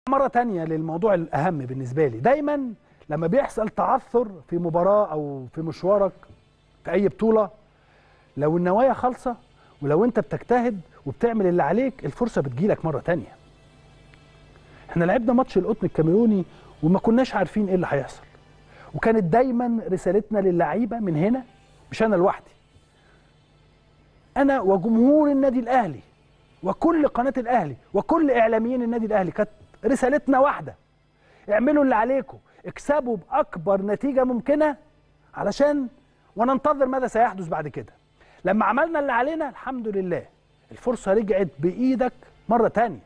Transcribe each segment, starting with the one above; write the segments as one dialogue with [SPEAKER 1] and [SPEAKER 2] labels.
[SPEAKER 1] مرة تانية للموضوع الأهم بالنسبة لي دايما لما بيحصل تعثر في مباراة أو في مشوارك في أي بطولة لو النوايا خالصة ولو أنت بتجتهد وبتعمل اللي عليك الفرصة بتجيلك مرة تانية احنا لعبنا ماتش القطن الكاميروني وما كناش عارفين ايه اللي هيحصل وكانت دايما رسالتنا للعيبة من هنا مش أنا لوحدي أنا وجمهور النادي الأهلي وكل قناة الأهلي وكل إعلاميين النادي الأهلي كانت رسالتنا واحدة اعملوا اللي عليكم اكسبوا بأكبر نتيجة ممكنة علشان وننتظر ماذا سيحدث بعد كده لما عملنا اللي علينا الحمد لله الفرصة رجعت بإيدك مرة تانية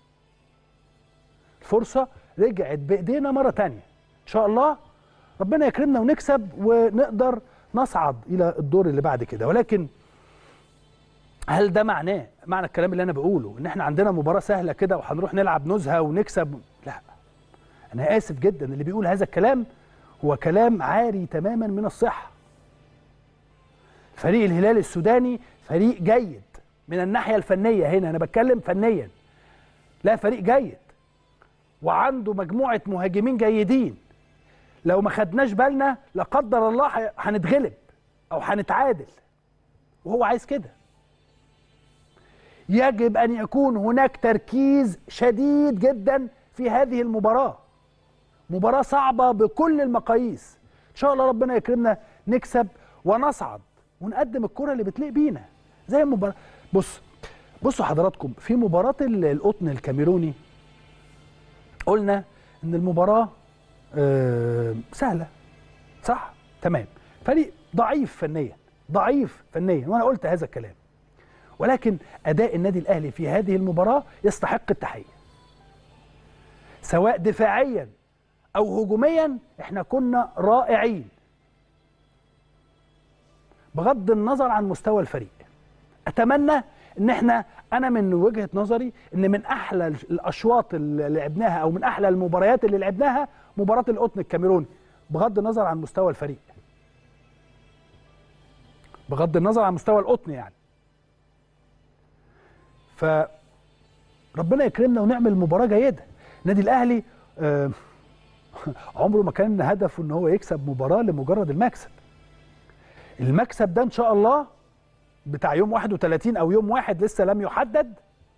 [SPEAKER 1] الفرصة رجعت بإيدينا مرة تانية إن شاء الله ربنا يكرمنا ونكسب ونقدر نصعد إلى الدور اللي بعد كده ولكن هل ده معناه معنى الكلام اللي انا بقوله ان احنا عندنا مباراه سهله كده وهنروح نلعب نزهه ونكسب لا انا اسف جدا اللي بيقول هذا الكلام هو كلام عاري تماما من الصحه فريق الهلال السوداني فريق جيد من الناحيه الفنيه هنا انا بتكلم فنيا لا فريق جيد وعنده مجموعه مهاجمين جيدين لو ما خدناش بالنا لا قدر الله هنتغلب او هنتعادل وهو عايز كده يجب ان يكون هناك تركيز شديد جدا في هذه المباراه مباراه صعبه بكل المقاييس ان شاء الله ربنا يكرمنا نكسب ونصعد ونقدم الكره اللي بتليق بينا زي المباراه بص بصوا حضراتكم في مباراه القطن الكاميروني قلنا ان المباراه آه سهله صح تمام فريق ضعيف فنيا ضعيف فنيا وانا قلت هذا الكلام ولكن اداء النادي الاهلي في هذه المباراه يستحق التحيه سواء دفاعيا او هجوميا احنا كنا رائعين بغض النظر عن مستوى الفريق اتمنى ان احنا انا من وجهه نظري ان من احلى الاشواط اللي لعبناها او من احلى المباريات اللي لعبناها مباراه القطن الكاميروني بغض النظر عن مستوى الفريق بغض النظر عن مستوى القطن يعني فربنا يكرمنا ونعمل مباراه جيده النادي الاهلي آه عمره ما كان هدفه ان هو يكسب مباراه لمجرد المكسب المكسب ده ان شاء الله بتاع يوم 31 او يوم واحد لسه لم يحدد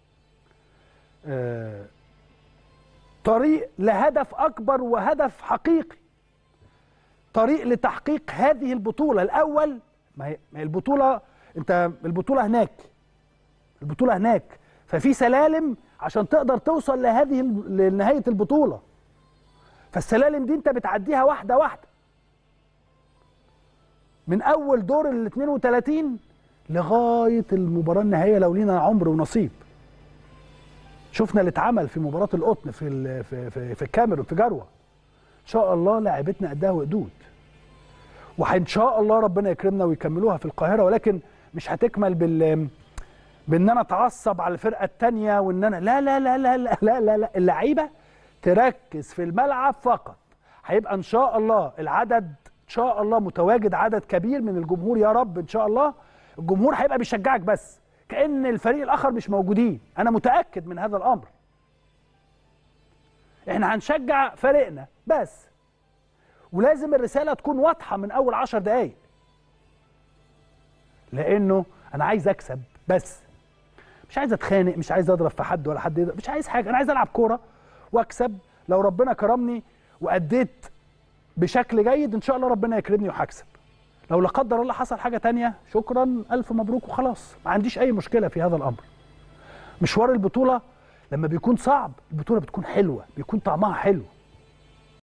[SPEAKER 1] آه طريق لهدف اكبر وهدف حقيقي طريق لتحقيق هذه البطوله الاول ما هي البطوله انت البطوله هناك البطوله هناك ففي سلالم عشان تقدر توصل لهذه لنهايه البطوله فالسلالم دي انت بتعديها واحده واحده من اول دور ال 32 لغايه المباراه النهائيه لو لينا عمر ونصيب شفنا اللي اتعمل في مباراه القطن في في في, في الكاميرون في جروه ان شاء الله لاعبتنا قدها وقدود وان شاء الله ربنا يكرمنا ويكملوها في القاهره ولكن مش هتكمل بال بان انا اتعصب على الفرقه الثانيه وان انا لا لا لا لا لا لا, لا, لا. اللعيبه تركز في الملعب فقط هيبقى ان شاء الله العدد ان شاء الله متواجد عدد كبير من الجمهور يا رب ان شاء الله الجمهور هيبقى بيشجعك بس كان الفريق الاخر مش موجودين انا متاكد من هذا الامر احنا هنشجع فريقنا بس ولازم الرساله تكون واضحه من اول عشر دقايق لانه انا عايز اكسب بس مش عايز اتخانق مش عايز اضرب في حد ولا حد يضرب مش عايز حاجه انا عايز العب كوره واكسب لو ربنا كرمني واديت بشكل جيد ان شاء الله ربنا يكرمني وهكسب لو لا قدر الله حصل حاجه تانية شكرا الف مبروك وخلاص ما عنديش اي مشكله في هذا الامر مشوار البطوله لما بيكون صعب البطوله بتكون حلوه بيكون طعمها حلو